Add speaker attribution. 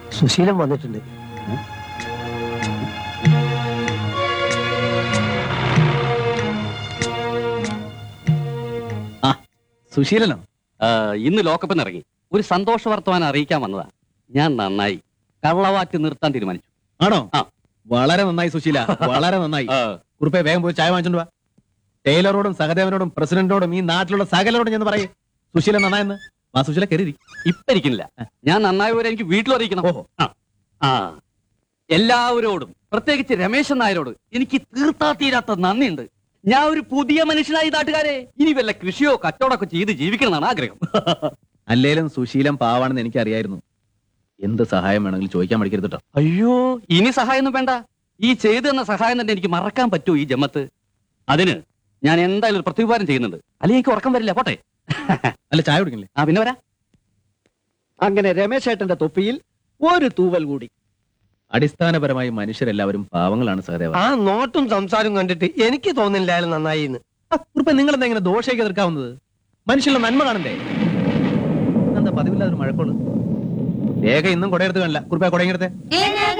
Speaker 1: സുശീലൻ വന്നിട്ടുണ്ട്
Speaker 2: സുശീലനോ
Speaker 3: ആ, ഇന്ന് ലോക്കപ്പിൽ ഇറങ്ങി ഒരു സന്തോഷ വർത്തമാനം അറിയിക്കാൻ വന്നതാ ഞാൻ നന്നായി കള്ളവാറ്റ് നിർത്താൻ തീരുമാനിച്ചു
Speaker 2: ആണോ
Speaker 3: ആ.
Speaker 2: വളരെ നന്നായി സുശീല വളരെ നന്നായി
Speaker 3: ആ,
Speaker 2: കുറുപ്പെ വേഗം പോയി ചായ വാങ്ങിച്ചോണ്ട് വാ ടൈലറോടും സഹദേവനോടും പ്രസിഡന്റിനോടും ഈ നാട്ടിലുള്ള സകലരോടും ചെന്ന് പറയേ സുശീല നന്നായെന്ന് വാ സുശീല കയറി
Speaker 3: ഇപ്പൊ ഇരിക്കുന്നില്ല ഞാൻ നന്നായവരെ എനിക്ക് വീട്ടിൽ അറിയിക്കണം
Speaker 2: ഓഹോ.
Speaker 3: ആ, ആ എല്ലാവരോടും പ്രത്യേകിച്ച് രമേശൻ നായരോട് എനിക്ക് തീർത്താ തീരാത്ത നന്ദിയുണ്ട് ഞാൻ ഒരു പുതിയ മനുഷ്യനായി നാട്ടുകാരെ ഇനി വല്ല കൃഷിയോ കച്ചവടമൊക്കെ ചെയ്ത് ജീവിക്കണമെന്നാണ് ആഗ്രഹം
Speaker 2: അല്ലേലും സുശീലം പാവാണെന്ന് എനിക്കറിയായിരുന്നു എന്ത് സഹായം വേണമെങ്കിലും ചോദിക്കാൻ മടിക്കരുത് കേട്ടോ
Speaker 3: അയ്യോ ഇനി സഹായമൊന്നും വേണ്ട ഈ ചെയ്തു തന്ന സഹായം തന്നെ എനിക്ക് മറക്കാൻ പറ്റുമോ ഈ ജമ്മത്ത് അതിന് ഞാൻ എന്തായാലും ഒരു പ്രത്യുപകാരം ചെയ്യുന്നുണ്ട് അല്ലെങ്കിൽ എനിക്ക് ഉറക്കം വരില്ല പോട്ടെ
Speaker 2: അല്ല ചായ കുടിക്കില്ലേ
Speaker 3: ആ പിന്നെ വരാ
Speaker 1: അങ്ങനെ രമേശേട്ടന്റെ തൊപ്പിയിൽ ഒരു തൂവൽ കൂടി
Speaker 2: അടിസ്ഥാനപരമായി മനുഷ്യരെല്ലാവരും പാവങ്ങളാണ് സഹദേവ
Speaker 1: ആ നോട്ടും സംസാരവും കണ്ടിട്ട് എനിക്ക് തോന്നില്ല അയാൾ നന്നായി എന്ന്
Speaker 2: കുറുപ്പെ നിങ്ങൾ എന്താ ഇങ്ങനെ ദോഷയൊക്കെ എതിർക്കാവുന്നത് മനുഷ്യരുടെ നന്മ കാണണ്ടേ എന്താ പതിവില്ലാതൊരു മഴക്കോള് രേഖ ഇന്നും കൊടയെടുത്ത് കാണില്ല കുറുപ്പെ കൊടയെടുത്തേ
Speaker 4: ഏ